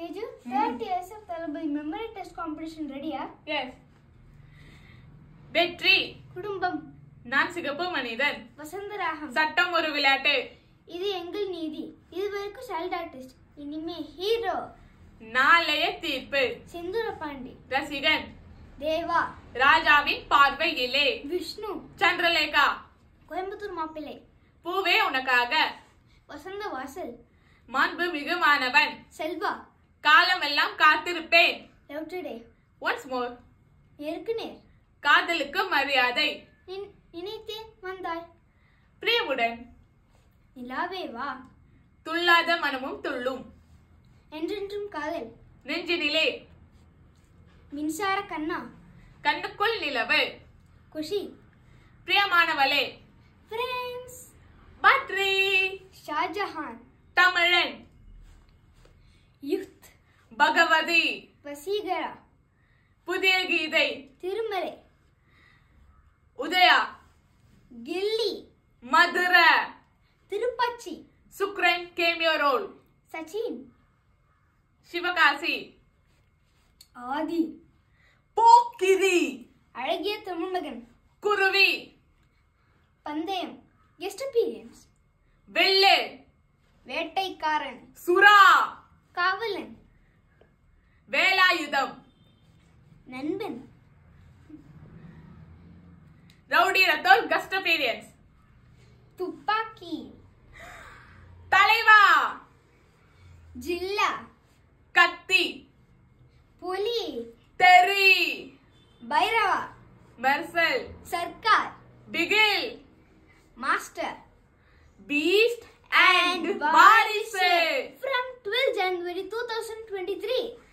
Teju, 30 years of Thalapathy memory test competition ready-ஆ? Yes வெற்றி குடும்பம் நான் சிகப்பு மனிதன் வசந்தராகம் சட்டம் ஒரு விளையாட்டு இது எங்கள் நீதி இது வரைக்கும் சைல்ட் ஆர்டிஸ்ட் இனிமே ஹீரோ நாளைய தீர்ப்பு செந்தூர பாண்டி ரசிகன் தேவா ராஜாவின் பார்வையிலே விஷ்ணு சந்திரலேகா கோயம்புத்தூர் மாப்பிள்ளை பூவே உனக்காக வசந்த வாசல் மாண்பு மிகு மாணவன் செல்வா காலமெல்லாம் காத்திருப்பேன் லவ் டுடே ஒன்ஸ் மோர் நேருக்கு நேர் காதலுக்கு மரியாதை நின்- நினைத்தேன் வந்தாய் பிரியமுடன் நிலாவே வா துள்ளாத மனமும் துள்ளும் என்றென்றும் காதல் நெஞ்சினிலே மின்சார Kanna Kannukkul Nilavu Kushi Priyamanavale friends Badri Shahjahan Thamizhan youth Bhagavathi Vaseegara Pudhiya Geethai Thirumalai Udhaya Ghilli Madhura Thirupaachi Sukran cameo role Sachein Sivakasi Aathi Pokkiri அழகிய தமிழ்மகன் குருவி பந்தயம் கெஸ்ட் அப்பீரியன்ஸ் வெள்ளு வேட்டைக்காரன் சுறா காவலன் வேலாயுதம் நண்பன் ரவுடி ரத்தோல் கஸ்ட் அப்பீரியன்ஸ் துப்பாக்கி தலைவா ஜில்லா Kaththi Puli Theri Bairavaa Mersal Sarkar Bigil master beast and Varisu from 12 January 2023